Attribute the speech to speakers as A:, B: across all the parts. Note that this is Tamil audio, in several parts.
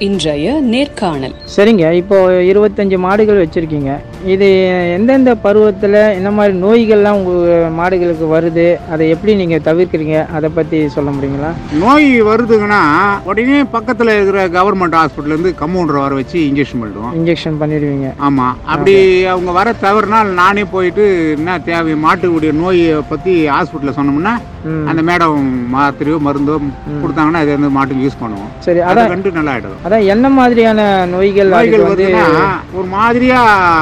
A: இன்றைய நேர்காணல்
B: சரிங்க இப்போ இருபத்தஞ்சி மாடுகள் வச்சுருக்கீங்க இது எந்தெந்த பருவத்தில் என்ன மாதிரி நோய்கள்லாம் உங்கள் மாடுகளுக்கு வருது அதை எப்படி நீங்கள் தவிர்க்கிறீங்க அதை பற்றி சொல்ல முடியுங்களா
C: நோய் வருதுங்கன்னா உடனே பக்கத்தில் இருக்கிற கவர்மெண்ட் ஹாஸ்பிட்டல்லேருந்து கம்பவுண்டர் வர வச்சு இன்ஜெக்ஷன் பண்ணிடுவோம்
B: இன்ஜெக்ஷன் பண்ணிடுவீங்க
C: ஆமாம் அப்படி அவங்க வர தவறுனால் நானே போயிட்டு என்ன தேவை மாட்டுடைய நோயை பற்றி ஹாஸ்பிட்டலில் சொன்னோம்னா
B: ம்
C: அந்த மேடம் மாத்திரையோ மருந்தோ கொடுத்தாங்கன்னா அதை வந்து மாட்டுக்கு யூஸ் பண்ணுவோம்
B: சரி
C: அதை
B: அதான்
C: கண்டு நல்லா ஆகிடும்
B: அதான் என்ன மாதிரியான நோய்கள்
C: நோய்கள்
B: அதுக்கு வந்து
C: வருதுன்னா ஒரு மாதிரியா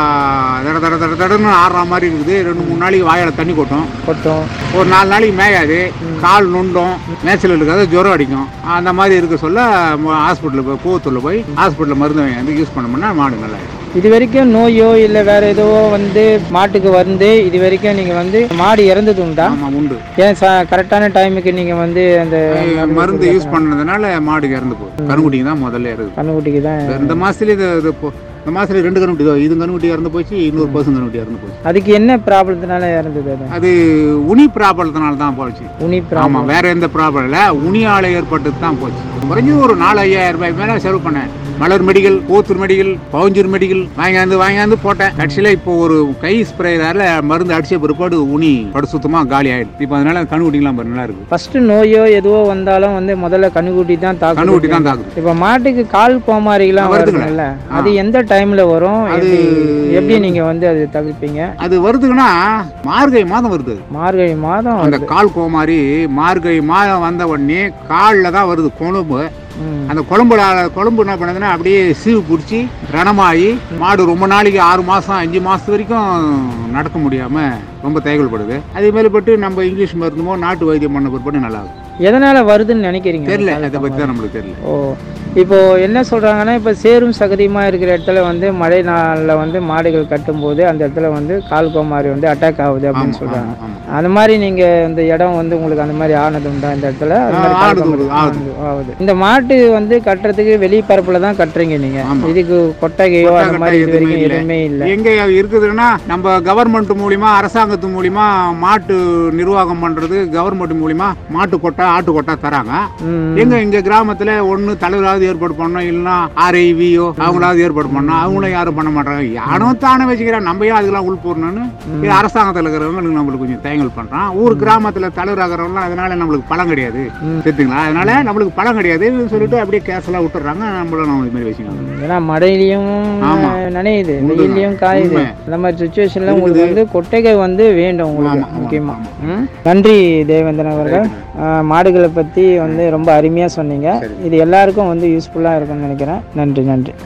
C: தட தட தட தடன்னு ஆடுற மாதிரி இருக்குது ரெண்டு மூணு நாளைக்கு வாயால தண்ணி கொட்டும்
B: கொட்டும்
C: ஒரு நாலு நாளைக்கு மேயாது கால் நொண்டும் மேய்ச்சல் இருக்காது ஜுரம் அடிக்கும் அந்த மாதிரி இருக்க சொல்ல ஹாஸ்பிட்டலுக்கு போய் கூவத்தூரில் போய் ஹாஸ்பிட்டலில் மருந்து வாங்கி வந்து யூஸ் பண்ணோம்னா மாடு நல்லா இருக்கும்
B: இது வரைக்கும் நோயோ இல்லை வேற ஏதோ வந்து மாட்டுக்கு வந்து இது வரைக்கும் நீங்கள் வந்து மாடு இறந்தது உண்டா
C: ஆமாம் உண்டு
B: ஏன் ச கரெக்டான டைமுக்கு நீங்கள் வந்து அந்த
C: மருந்து யூஸ் பண்ணதுனால மாடு இறந்து போகுது கருங்குட்டிங்க தான் முதல்ல இறங்குது
B: கண்ணுக்குட்டிக்கு தான்
C: இந்த மாதத்துலேயே இது இது இப்போ- இந்த மாதத்துல ரெண்டு கருங்குட்டி தான் இது கருங்குட்டி இறந்து போச்சு இன்னொரு பசங்க கருங்குட்டி இறந்து போச்சு
B: அதுக்கு என்ன ப்ராப்ளத்தினால இறந்தது அது
C: அது உனி ப்ராப்ளத்தினால தான் போச்சு
B: உனி
C: ஆமா
B: ப்ராப்ளம்
C: வேற எந்த ப்ராப்ளம் இல்லை உனியால ஏற்பட்டது தான் போச்சு குறைஞ்சது ஒரு நாலு ஐயாயிரம் ரூபாய் மேலே செலவு பண்ணேன் Malar medical Kothur medical Pavunjur medical வாங்கியாந்து வாங்கியாந்து போட்டேன் கட்சியில் இப்போ ஒரு கை ஸ்ப்ரேதாரில் மருந்து அடிச்ச பிற்பாடு உனி படு சுத்தமாக காலி ஆயிடுது இப்போ அதனால கண்ணுக்குட்டிங்களாம் பாரு, நல்லா இருக்கு
B: ஃபர்ஸ்ட் நோயோ எதுவோ வந்தாலும் வந்து முதல்ல கண்ணுக்குட்டி தான் தாக்கும்
C: கண்ணுக்குட்டி தான் தாக்குது
B: இப்போ மாட்டுக்கு கால் கோமாரிலாம்
C: வருதுங்களே.
B: வருதுல்ல அது எந்த டைம்ல வரும்
C: அது-
B: எப்படி- எப்படி நீங்க வந்து அது தவிர்ப்பீங்க
C: அது வருதுன்னா மார்கழி மாதம் வருது அது.
B: மார்கழி மாதம்
C: அந்த கால் கோமாரி மார்கழி மாதம் வந்த உடனே காலில் தான் வருது குழம்பு
B: ம்.
C: அந்த குழம்புல குழம்பு என்ன பண்ணுதுன்னா அப்படியே சீவு பிடிச்சி ரணமாகி மாடு ரொம்ப நாளைக்கு ஆறு மாதம் அஞ்சு மாதம் வரைக்கும் நடக்க முடியாமல் ரொம்ப தேவைப்படுது அதே மாதிரி பட்டு நம்ம இங்கிலீஷ் மருந்துமோ நாட்டு வைத்தியம் பண்ண பிற்பாடு நல்லா இருக்கும்
B: எதனால வருதுன்னு நினைக்கிறீங்க
C: தெரியல
B: கால்
C: அதை பற்றி
B: கோமாரி?
C: தான் நம்மளுக்கு தெரியல
B: ஓ இப்போ என்ன சொல்றாங்கன்னா இப்போ சேரும் சகதியுமா இருக்கிற இடத்துல வந்து மழை நாளில் வந்து மாடுகள் கட்டும்போது அந்த இடத்துல வந்து கால் கோமாரி வந்து அட்டாக் ஆகுது அப்படின்னு
C: ஆமாம்
B: சொல்றாங்க
C: ஆமாம் ஆமாம்
B: அந்த மாதிரி நீங்க இந்த இடம் வந்து உங்களுக்கு அந்த மாதிரி ஆனது உண்டா இந்த இடத்துல அது மாதிரி
C: ஆ, ஆனது
B: கால்
C: உண்டு, ஆகுது.
B: ஆனது, ஆகுது இந்த மாட்டு வந்து கட்டுறதுக்கு வெளிப்பரப்புல தான் கட்டுறீங்க நீங்க
C: ஆமா.
B: இதுக்கு கொட்டகையோ
C: கொட்டகை
B: அந்த மாதிரி இது
C: எதுவுமே
B: வரைக்கும்
C: இல்லை.
B: எதுவுமே இல்லை
C: எங்க இருக்குதுன்னா நம்ம கவர்மெண்ட் மூலியமா அரசாங்கத்து மூலியமா மாட்டு நிர்வாகம் பண்றது கவர்மெண்ட் மூலியமா மாட்டு கொட்டை ஆட்டு கொட்டை தராங்க
B: ம்.
C: எங்க இங்க கிராமத்துல ஒண்ணு தலைவராவது ஏற்பாடு பண்ணோம் இல்லைன்னா ஆர்ஐவியோ அவங்களாவது ஏற்பாடு பண்ணோம் அவங்களும் யாரும் பண்ண மாட்டாங்க யாரும் தானே வச்சுக்கிறான் நம்ம ஏன் அதுக்கெல்லாம் உள் போடணும்னு இது அரசாங்கத்தில் இருக்கிறவங்க நம்மளுக்கு கொஞ்சம் தேங்கல் பண்றான் ஊர் கிராமத்துல தலைவராகிறவங்களாம் அதனால நம்மளுக்கு பலம் கிடையாது
B: ம்.
C: சரிங்களா அதனால நம்மளுக்கு பலம் கிடையாதுன்னு சொல்லிட்டு அப்படியே கேஸ்லாம் விட்டுறாங்க நம்மளும் நம்ம இது மாதிரி வச்சுக்கோங்க
B: ஏன்னா மழையிலையும்
C: ஆமா.
B: அஹ், நனையுது
C: உண்டுங்க.
B: வெயிலையும் காயுது
C: உண்மை.
B: அந்த மாதிரி சுச்சுவேஷன்ல உங்களுக்கு வந்து கொட்டகை வந்து வேண்டும் உங்களுக்கு
C: ஆமா, ஆமா,
B: முக்கியமா
C: ஆமா.
B: ம். நன்றி தேவேந்திரன் அவர்கள் அஹ், மாடுகளை பத்தி வந்து ரொம்ப அருமையா சொன்னீங்க இது எல்லாருக்கும் வந்து யூஸ்ஃபுல்லா இருக்கும்னு நினைக்கிறேன் நன்றி நன்றி